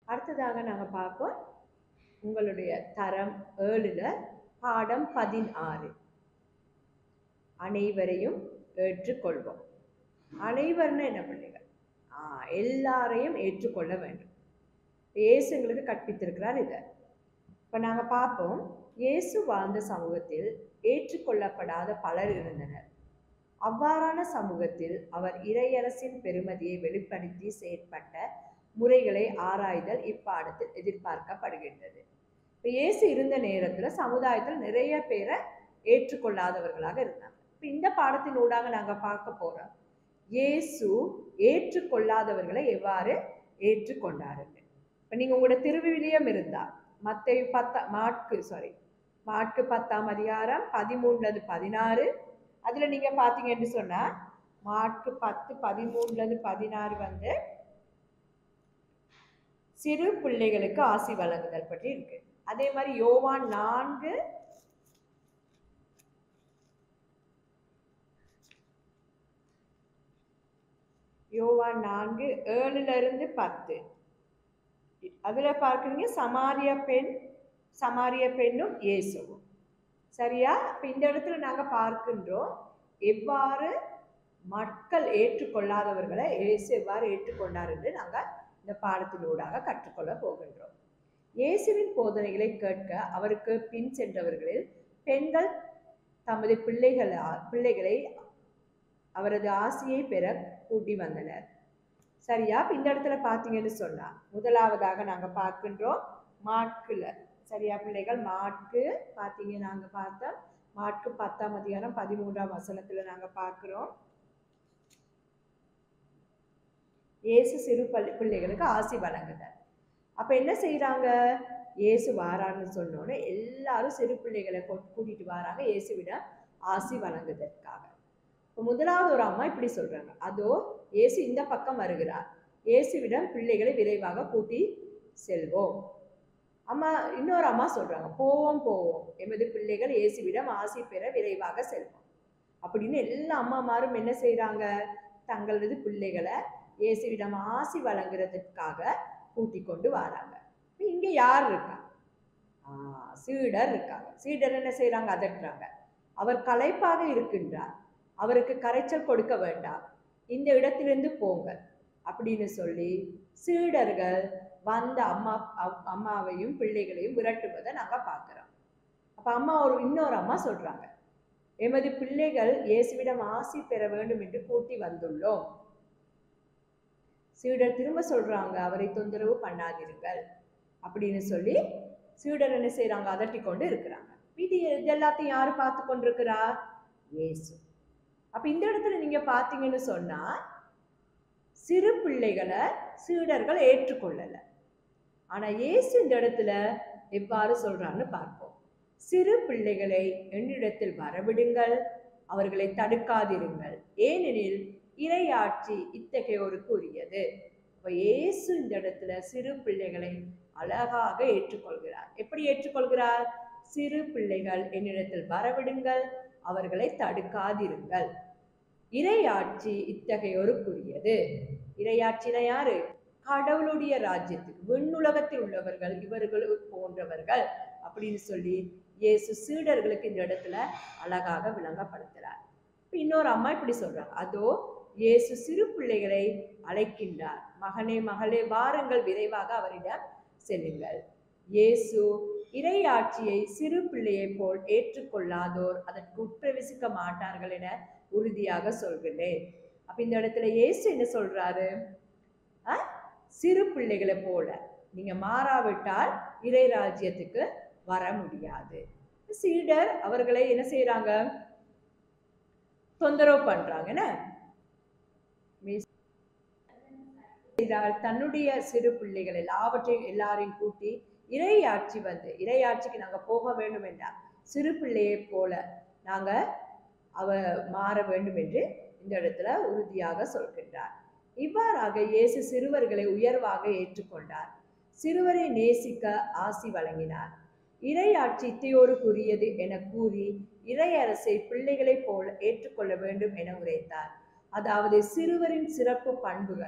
அடுத்ததாக நாங்கள் பார்ப்போம் உங்களுடைய தரம் ஏழுல பாடம் பதினாறு அனைவரையும் ஏற்றுக்கொள்வோம் அனைவர்னு என்ன பிள்ளைகள் ஆ எல்லாரையும் ஏற்றுக்கொள்ள வேண்டும் இயேசு எங்களுக்கு கற்பித்திருக்கிறார் இதை இப்போ நாங்கள் பார்ப்போம் இயேசு வாழ்ந்த சமூகத்தில் ஏற்றுக்கொள்ளப்படாத பலர் இருந்தனர் அவ்வாறான சமூகத்தில் அவர் இறையரசின் பெருமதியை வெளிப்படுத்தி செயற்பட்ட முறைகளை ஆராய்தல் இப்பாடத்தில் எதிர்பார்க்கப்படுகின்றது இப்போ இயேசு இருந்த நேரத்தில் சமுதாயத்தில் நிறைய பேரை ஏற்றுக்கொள்ளாதவர்களாக இருந்தாங்க இப்போ இந்த பாடத்தின் ஊடாக நாங்கள் பார்க்க போகிறோம் இயேசு ஏற்றுக்கொள்ளாதவர்களை எவ்வாறு ஏற்றுக்கொண்டாருங்க இப்போ நீங்கள் உங்களோட திருவிவிலியம் இருந்தால் மற்ற பத்தா மாட்கு சாரி மாட்கு பத்தாம் அதிகாரம் பதிமூணுலது பதினாறு அதில் நீங்கள் பார்த்தீங்கன்னு சொன்னால் மாட்கு பத்து பதிமூணுலது பதினாறு வந்து சிறு பிள்ளைகளுக்கு ஆசி வழங்குதல் பற்றி இருக்கு அதே மாதிரி யோவான் நான்கு யோவான் நான்கு ஏழுல இருந்து பத்து அதுல பார்க்குறீங்க சமாரிய பெண் சமாரிய பெண்ணும் இயேசுவும் சரியா இப்போ இந்த இடத்துல நாங்க பார்க்கின்றோம் எவ்வாறு மக்கள் ஏற்றுக்கொள்ளாதவர்களை இயேசு எவ்வாறு ஏற்றுக்கொண்டார் என்று நாங்க இந்த பாடத்தினூடாக கற்றுக்கொள்ள போகின்றோம் இயேசுவின் போதனைகளை கேட்க அவருக்கு பின் சென்றவர்களில் பெண்கள் தமது பிள்ளைகளை பிள்ளைகளை அவரது ஆசையை பெற கூட்டி வந்தனர் சரியா இப்ப இந்த இடத்துல பார்த்தீங்கன்னு சொன்னா முதலாவதாக நாங்க பார்க்கின்றோம் மாட்குல சரியா பிள்ளைகள் மாட்கு பார்த்தீங்க நாங்க பார்த்தோம் மாட்கு பத்தாம் அதிகாரம் பதிமூன்றாம் வசனத்துல நாங்க பார்க்கிறோம் இயேசு சிறு பள்ளி பிள்ளைகளுக்கு ஆசி வழங்குதல் அப்ப என்ன செய்றாங்க இயேசு வாரான்னு சொன்னோன்னே எல்லாரும் சிறு பிள்ளைகளை கொ- கூட்டிட்டு வராங்க இயேசுவிடம் ஆசி வழங்குவதற்காக இப்போ முதலாவது ஒரு அம்மா இப்படி சொல்றாங்க அதோ இயேசு இந்த பக்கம் வருகிறார் இயேசுவிடம் பிள்ளைகளை விரைவாக கூட்டி செல்வோம் அம்மா இன்னொரு அம்மா சொல்றாங்க போவோம் போவோம் எமது பிள்ளைகள் இயேசுவிடம் ஆசி பெற விரைவாக செல்வோம் அப்படின்னு எல்லா அம்மாமாரும் என்ன செய்றாங்க தங்களது பிள்ளைகளை இயேசுவிடம் ஆசி வழங்குறதுக்காக கூட்டி கொண்டு வராங்க இப்ப இங்க யார் இருக்கா ஆ, சீடர் இருக்காங்க சீடர் என்ன செய்றாங்க அதட்டுறாங்க அவர் களைப்பாக இருக்கின்றார் அவருக்கு கரைச்சல் கொடுக்க வேண்டாம் இந்த இடத்திலிருந்து போங்க அப்படின்னு சொல்லி சீடர்கள் வந்த அம்மா அவ்- அம்மாவையும் பிள்ளைகளையும் விரட்டுவதை நாங்க பார்க்கிறோம் அப்ப அம்மா ஒரு இன்னொரு அம்மா சொல்றாங்க எமது பிள்ளைகள் இயேசுவிடம் ஆசி பெற வேண்டும் என்று கூட்டி வந்துள்ளோம் சீடர் திரும்ப சொல்றாங்க அவரை தொந்தரவு பண்ணாதீர்கள் அப்படின்னு சொல்லி சீடர் என்ன செய்றாங்க அதட்டி கொண்டு இருக்கிறாங்க இது இது எல்லாத்தையும் யாரு பார்த்து கொண்டிருக்கிறா இயேசு அப்ப இந்த இடத்துல நீங்க பார்த்தீங்கன்னு சொன்னா சிறு பிள்ளைகளை சீடர்கள் ஏற்றுக்கொள்ளல ஆனா இயேசு இந்த இடத்துல எவ்வாறு சொல்றான்னு பார்ப்போம் சிறு பிள்ளைகளை என்னிடத்தில் வரவிடுங்கள் அவர்களை தடுக்காதிருங்கள் ஏனெனில் இறையாட்சி இத்தகையோருக்கு உரியது இப்ப இயேசு இந்த இடத்துல சிறு பிள்ளைகளை அழகாக ஏற்றுக்கொள்கிறார் எப்படி ஏற்றுக்கொள்கிறார் சிறு பிள்ளைகள் என்னிடத்தில் வரவிடுங்கள் அவர்களை தடுக்காதிருங்கள் இறையாட்சி இத்தகையோருக்குரியது இறையாட்சினா யாரு கடவுளுடைய ராஜ்யத்துக்கு விண்ணுலகத்தில் உள்ளவர்கள் இவர்கள் போன்றவர்கள் அப்படின்னு சொல்லி இயேசு சீடர்களுக்கு இந்த இடத்துல அழகாக விளங்கப்படுத்துறார் இப்ப இன்னொரு அம்மா இப்படி சொல்றாங்க அதோ இயேசு சிறு பிள்ளைகளை அழைக்கின்றார் மகனே மகளே வாருங்கள் விரைவாக அவரிடம் செல்லுங்கள் இயேசு இறையாட்சியை சிறு பிள்ளையைப் போல் ஏற்றுக்கொள்ளாதோர் அதற்கு உட்பிரவேசிக்க மாட்டார்கள் என உறுதியாக சொல்கிறேன் அப்ப இந்த இடத்துல இயேசு என்ன சொல்றாரு அஹ்? சிறு பிள்ளைகளை போல நீங்க மாறாவிட்டால் இறை ராஜ்யத்துக்கு வர முடியாது சீடர் அவர்களை என்ன செய்றாங்க தொந்தரவு பண்றாங்க என்ன செய்தால் தன்னுடைய சிறு பிள்ளைகள் எல்லாவற்றையும் எல்லாரையும் கூட்டி இறையாட்சி வந்து இறையாட்சிக்கு நாங்க போக வேண்டும் என்றால் சிறு பிள்ளையைப் போல நாங்க அவ மாற வேண்டும் என்று இந்த இடத்துல உறுதியாக சொல்கின்றார் இவ்வாறாக இயேசு சிறுவர்களை உயர்வாக ஏற்றுக்கொண்டார் சிறுவரை நேசிக்க ஆசி வழங்கினார் இறையாட்சி இத்தையோருக்குரியது என கூறி இறையரசை பிள்ளைகளைப் போல ஏற்றுக்கொள்ள வேண்டும் என உரைத்தார் அதாவது சிறுவரின் சிறப்பு பண்புகள்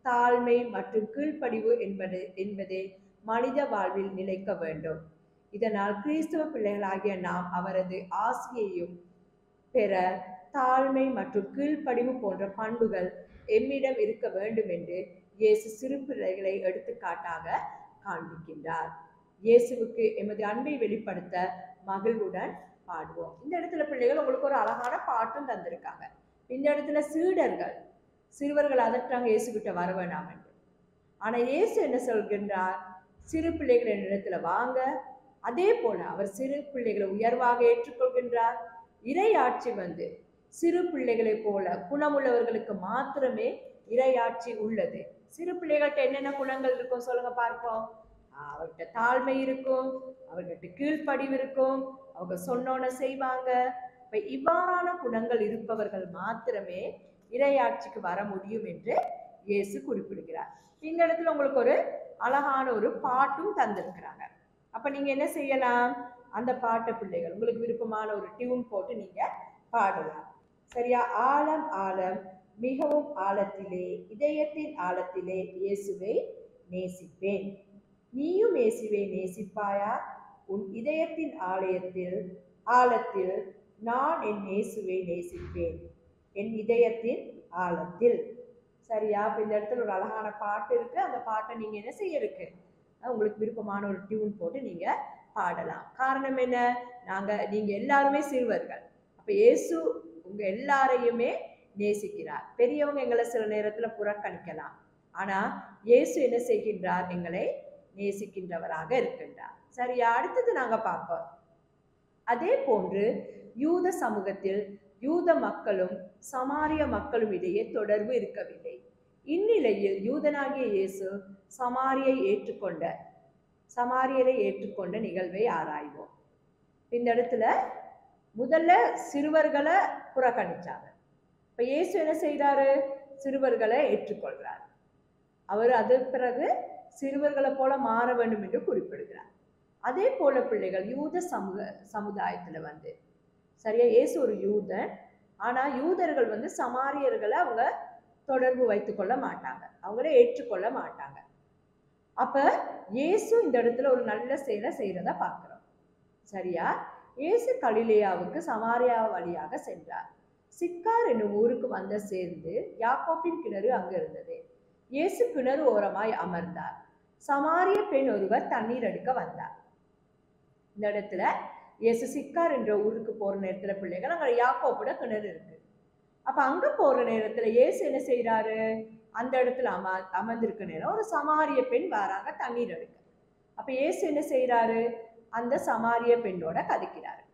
தாழ்மை மற்றும் கீழ்ப்படிவு என்பது என்பதே மனித வாழ்வில் நிலைக்க வேண்டும் இதனால் கிறிஸ்துவ பிள்ளைகளாகிய நாம் அவரது ஆசியையும் பெற தாழ்மை மற்றும் கீழ்ப்படிவு போன்ற பண்புகள் எம்மிடம் இருக்க வேண்டும் என்று இயேசு சிறு பிள்ளைகளை எடுத்துக்காட்டாக காண்பிக்கின்றார் இயேசுவுக்கு எமது அன்பை வெளிப்படுத்த மகிழ்வுடன் பாடுவோம் இந்த இடத்துல பிள்ளைகள் உங்களுக்கு ஒரு அழகான பாட்டும் தந்திருக்காங்க இந்த இடத்துல சீடர்கள் சிறுவர்கள் அதற்றாங்க இயேசுகிட்ட வர வேண்டாம் என்று ஆனா இயேசு என்ன சொல்கின்றார் சிறு பிள்ளைகள் இடத்துல வாங்க அதே போல அவர் சிறு பிள்ளைகளை உயர்வாக ஏற்றுக்கொள்கின்றார் இறையாட்சி வந்து சிறு பிள்ளைகளைப் போல குணமுள்ளவர்களுக்கு மாத்திரமே இறையாட்சி உள்ளது சிறு பிள்ளைகள்கிட்ட என்னென்ன குணங்கள் இருக்கும் சொல்லுங்க பார்ப்போம் அவர்கிட்ட தாழ்மை இருக்கும் அவர்கிட்ட கீழ்ப்படிவு இருக்கும் அவங்க சொன்னோன்னு செய்வாங்க இப்ப இவ்வாறான குணங்கள் இருப்பவர்கள் மாத்திரமே இறையாட்சிக்கு வர முடியும் என்று இயேசு குறிப்பிடுகிறார் இந்த இடத்துல உங்களுக்கு ஒரு அழகான ஒரு பாட்டும் தந்திருக்கிறாங்க அப்ப நீங்க என்ன செய்யலாம் அந்த பாட்டை பிள்ளைகள் உங்களுக்கு விருப்பமான ஒரு டியூன் போட்டு நீங்க பாடலாம் சரியா ஆழம் ஆழம் மிகவும் ஆழத்திலே இதயத்தின் ஆழத்திலே இயேசுவை நேசிப்பேன் நீயும் இயேசுவை நேசிப்பாயா உன் இதயத்தின் ஆலயத்தில் ஆழத்தில் நான் என் இயேசுவை நேசிப்பேன் என் இதயத்தின் ஆழத்தில் சரியா அப்ப இந்த இடத்துல ஒரு அழகான பாட்டு இருக்கு அந்த பாட்டை நீங்க என்ன செய்ய இருக்கு அஹ் உங்களுக்கு விருப்பமான ஒரு டியூன் போட்டு நீங்க பாடலாம் காரணம் என்ன நாங்க நீங்க எல்லாருமே சிறுவர்கள் அப்ப இயேசு உங்க எல்லாரையுமே நேசிக்கிறார் பெரியவங்க எங்களை சில நேரத்துல புறக்கணிக்கலாம் ஆனா இயேசு என்ன செய்கின்றார் எங்களை நேசிக்கின்றவராக இருக்கின்றார் சரியா அடுத்தது நாங்க பார்ப்போம் அதே போன்று யூத சமூகத்தில் யூத மக்களும் சமாரிய மக்களும் இடையே தொடர்பு இருக்கவில்லை இந்நிலையில் யூதனாகிய இயேசு சமாரியை ஏற்றுக்கொண்ட சமாரியரை ஏற்றுக்கொண்ட நிகழ்வை ஆராய்வோம் இந்த இடத்துல முதல்ல சிறுவர்களை புறக்கணிச்சாங்க இப்ப இயேசு என்ன செய்றாரு சிறுவர்களை ஏற்றுக்கொள்றார் அவர் அது பிறகு சிறுவர்களை போல மாற வேண்டும் என்று குறிப்பிடுகிறார் அதே போல பிள்ளைகள் யூத சமூக சமுதாயத்துல வந்து சரியா இயேசு ஒரு யூதன் ஆனா யூதர்கள் வந்து சமாரியர்களை அவங்க தொடர்பு வைத்துக் கொள்ள மாட்டாங்க அவங்கள ஏற்றுக்கொள்ள மாட்டாங்க அப்ப இயேசு இந்த இடத்துல ஒரு நல்ல செயலை செய்யறத பார்க்கிறோம் சரியா இயேசு கலிலேயாவுக்கு சமாரியா வழியாக சென்றார் சிக்கார் என்னும் ஊருக்கு வந்த சேர்ந்து யாக்கோப்பின் கிணறு அங்கு இருந்தது இயேசு கிணறு ஓரமாய் அமர்ந்தார் சமாரிய பெண் ஒருவர் தண்ணீர் எடுக்க வந்தார் இந்த இடத்துல இயேசு சிக்கார் என்ற ஊருக்கு போற நேரத்துல பிள்ளைகள் அங்க யாக்கோப்போட கிணறு இருக்கு அப்ப அங்க போற நேரத்துல இயேசு என்ன செய்யறாரு அந்த இடத்துல அம அமர்ந்திருக்க நேரம் ஒரு சமாரிய பெண் வராங்க தண்ணீர் எடுக்க அப்ப இயேசு என்ன செய்யறாரு அந்த சமாரிய பெண்ணோட கதைக்கிறாரு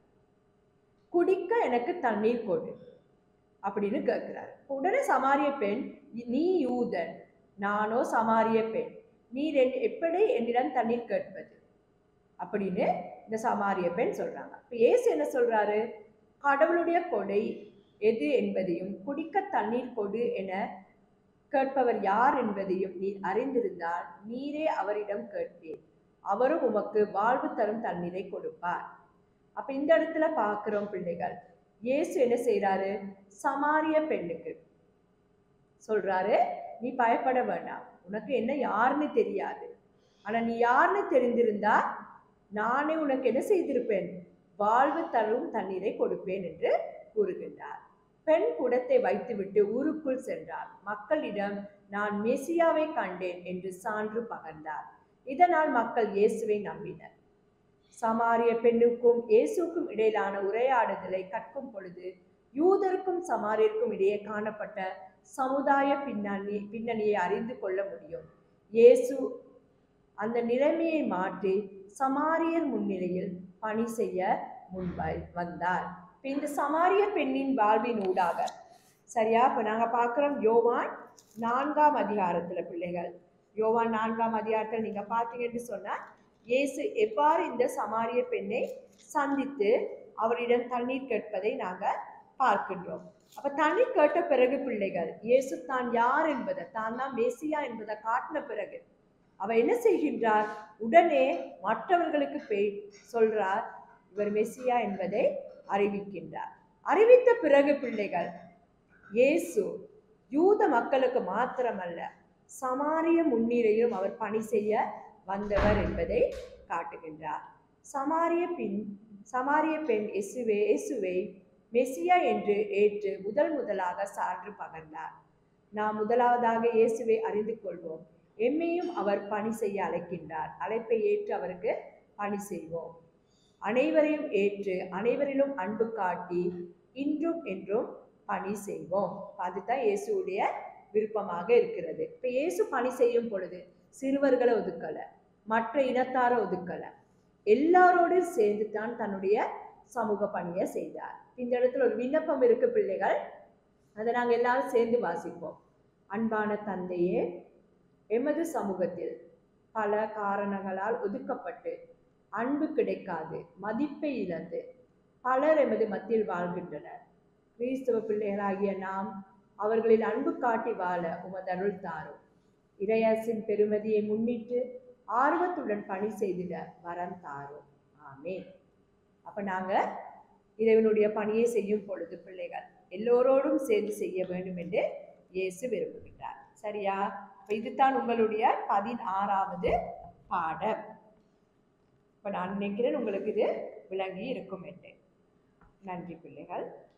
குடிக்க எனக்கு தண்ணீர் கொடு அப்படின்னு கேட்கிறாரு உடனே சமாரிய பெண் நீ யூதன் நானோ சமாரிய பெண் நீ ரெண்டு எப்படி என்னிடம் தண்ணீர் கேட்பது அப்படின்னு இந்த சமாரிய பெண் சொல்றாங்க இப்ப இயேசு என்ன சொல்றாரு கடவுளுடைய கொடை எது என்பதையும் குடிக்க தண்ணீர் கொடு என கேட்பவர் யார் என்பதையும் நீ அறிந்திருந்தால் நீரே அவரிடம் கேட்பீர் அவரும் உமக்கு வாழ்வு தரும் தண்ணீரை கொடுப்பார் அப்ப இந்த இடத்துல பார்க்கிறோம் பிள்ளைகள் இயேசு என்ன செய்றாரு சமாரிய பெண்ணுக்கு சொல்றாரு நீ பயப்பட வேண்டாம் உனக்கு என்ன யாருன்னு தெரியாது ஆனா நீ யாருன்னு தெரிந்திருந்தா நானே உனக்கு என்ன செய்திருப்பேன் வாழ்வு தரும் தண்ணீரை கொடுப்பேன் என்று கூறுகின்றார் பெண் குடத்தை வைத்துவிட்டு ஊருக்குள் சென்றார் மக்களிடம் நான் மெசியாவை கண்டேன் என்று சான்று பகர்ந்தார் இதனால் மக்கள் இயேசுவை நம்பினர் சமாரிய பெண்ணுக்கும் இயேசுக்கும் இடையிலான உரையாடுதலை கற்கும் பொழுது யூதருக்கும் சமாரியருக்கும் இடையே காணப்பட்ட சமுதாய பின்னணி பின்னணியை அறிந்து கொள்ள முடியும் இயேசு அந்த நிலைமையை மாற்றி சமாரியர் முன்னிலையில் பணி செய்ய முன்வை வந்தார் இப்ப இந்த சமாரிய பெண்ணின் வாழ்வின் ஊடாக சரியா இப்ப நாங்க பார்க்கிறோம் யோவான் நான்காம் அதிகாரத்துல பிள்ளைகள் யோவான் நான்காம் அதிகாரத்தில் நீங்க பார்த்தீங்கன்னு சொன்னா இயேசு எவ்வாறு இந்த சமாரிய பெண்ணை சந்தித்து அவரிடம் தண்ணீர் கேட்பதை நாங்க பார்க்கின்றோம் அப்ப தண்ணீர் கேட்ட பிறகு பிள்ளைகள் இயேசு தான் யார் என்பதை தான் தான் மேசியா என்பதை காட்டின பிறகு அவ என்ன செய்கின்றார் உடனே மற்றவர்களுக்கு போய் சொல்றார் இவர் மெசியா என்பதை அறிவிக்கின்றார் அறிவித்த பிறகு பிள்ளைகள் இயேசு யூத மக்களுக்கு மாத்திரமல்ல சமாரிய முன்னிலையும் அவர் பணி செய்ய வந்தவர் என்பதை காட்டுகின்றார் சமாரிய பின் சமாரிய பெண் இயேசுவே இயேசுவை மெசியா என்று ஏற்று முதல் முதலாக சான்று பகர்ந்தார் நாம் முதலாவதாக இயேசுவை அறிந்து கொள்வோம் எம்மையும் அவர் பணி செய்ய அழைக்கின்றார் அழைப்பை ஏற்று அவருக்கு பணி செய்வோம் அனைவரையும் ஏற்று அனைவரிலும் அன்பு காட்டி இன்றும் என்றும் பணி செய்வோம் அதுதான் இயேசுடைய விருப்பமாக இருக்கிறது இப்ப இயேசு பணி செய்யும் பொழுது சிறுவர்களை ஒதுக்கல மற்ற இனத்தாரை ஒதுக்கல எல்லாரோடும் சேர்ந்து தான் தன்னுடைய சமூக பணியை செய்தார் இந்த இடத்துல ஒரு விண்ணப்பம் இருக்கு பிள்ளைகள் அதை நாங்கள் எல்லாரும் சேர்ந்து வாசிப்போம் அன்பான தந்தையே எமது சமூகத்தில் பல காரணங்களால் ஒதுக்கப்பட்டு அன்பு கிடைக்காது மதிப்பை இழந்து பலர் எமது மத்தியில் வாழ்கின்றனர் கிறிஸ்தவ பிள்ளைகளாகிய நாம் அவர்களில் அன்பு காட்டி வாழ உமது அருள் தாரும் இறையரசின் பெருமதியை முன்னிட்டு ஆர்வத்துடன் பணி செய்திட வரம் தாரும் ஆமென் அப்ப நாங்க இறைவனுடைய பணியை செய்யும் பொழுது பிள்ளைகள் எல்லோரோடும் சேர்ந்து செய்ய வேண்டும் என்று இயேசு விரும்புகின்றார் சரியா அப்ப இதுதான் உங்களுடைய பதினாறாவது பாடம் இப்ப நான் நினைக்கிறேன் உங்களுக்கு இது விளங்கி இருக்கும் என்று நன்றி பிள்ளைகள்